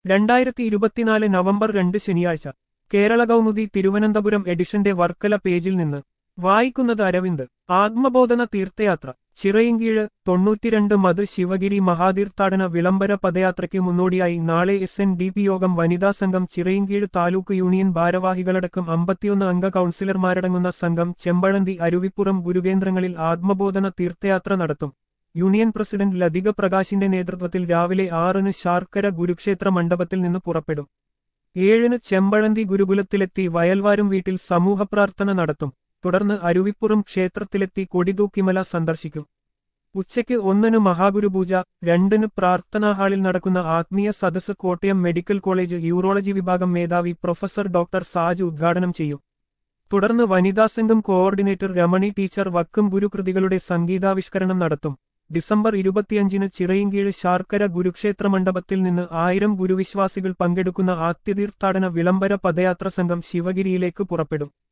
രണ്ടായിരത്തി ഇരുപത്തിനാല് നവംബർ രണ്ട് ശനിയാഴ്ച കേരള കൗമുദി തിരുവനന്തപുരം എഡിഷന്റെ വർക്കല പേജിൽ നിന്ന് വായിക്കുന്നത് അരവിന്ദ് ആത്മബോധന തീർത്ഥയാത്ര ചിറയിൻകീഴ് തൊണ്ണൂറ്റിരണ്ട് മത് ശിവഗിരി മഹാതീർത്ഥാടന വിളംബര പദയാത്രയ്ക്ക് മുന്നോടിയായി നാളെ എസ് എൻ ഡി പി യോഗം വനിതാ സംഘം ചിറയിൻകീഴ് താലൂക്ക് യൂണിയൻ ഭാരവാഹികളടക്കം അമ്പത്തിയൊന്ന് അംഗ കൗൺസിലർമാരടങ്ങുന്ന സംഘം ചെമ്പഴന്തി അരുവിപ്പുറം ഗുരുകേന്ദ്രങ്ങളിൽ ആത്മബോധന തീർത്ഥയാത്ര നടത്തും യൂണിയൻ പ്രസിഡന്റ് ലതിക പ്രകാശിന്റെ നേതൃത്വത്തിൽ രാവിലെ ആറിന് ശാർക്കര ഗുരുക്ഷേത്ര മണ്ഡപത്തിൽ നിന്ന് പുറപ്പെടും ഏഴിന് ചെമ്പഴന്തി ഗുരുകുലത്തിലെത്തി വയൽവാരും വീട്ടിൽ സമൂഹപ്രാർത്ഥന നടത്തും തുടർന്ന് അരുവിപ്പുറം ക്ഷേത്രത്തിലെത്തി കൊടിതൂക്കിമല സന്ദർശിക്കും ഉച്ചയ്ക്ക് ഒന്നിന് മഹാഗുരുപൂജ രണ്ടിന് പ്രാർത്ഥനാ ഹാളിൽ നടക്കുന്ന ആത്മീയ സദസ്സ് കോട്ടയം മെഡിക്കൽ കോളേജ് യൂറോളജി വിഭാഗം മേധാവി പ്രൊഫസർ ഡോക്ടർ സാജ് ഉദ്ഘാടനം ചെയ്യും തുടർന്ന് വനിതാ സംഘം കോഓർഡിനേറ്റർ രമണി ടീച്ചർ വക്കം ഗുരുകൃതികളുടെ സംഗീതാവിഷ്കരണം നടത്തും ഡിസംബർ ഇരുപത്തിയഞ്ചിന് ചിറയിൻകീഴ് ശാർക്കര ഗുരുക്ഷേത്ര മണ്ഡപത്തിൽ നിന്ന് ആയിരം ഗുരുവിശ്വാസികൾ പങ്കെടുക്കുന്ന ആത്യതീർത്ഥാടന വിളംബര പദയാത്ര സംഘം ശിവഗിരിയിലേക്ക് പുറപ്പെടും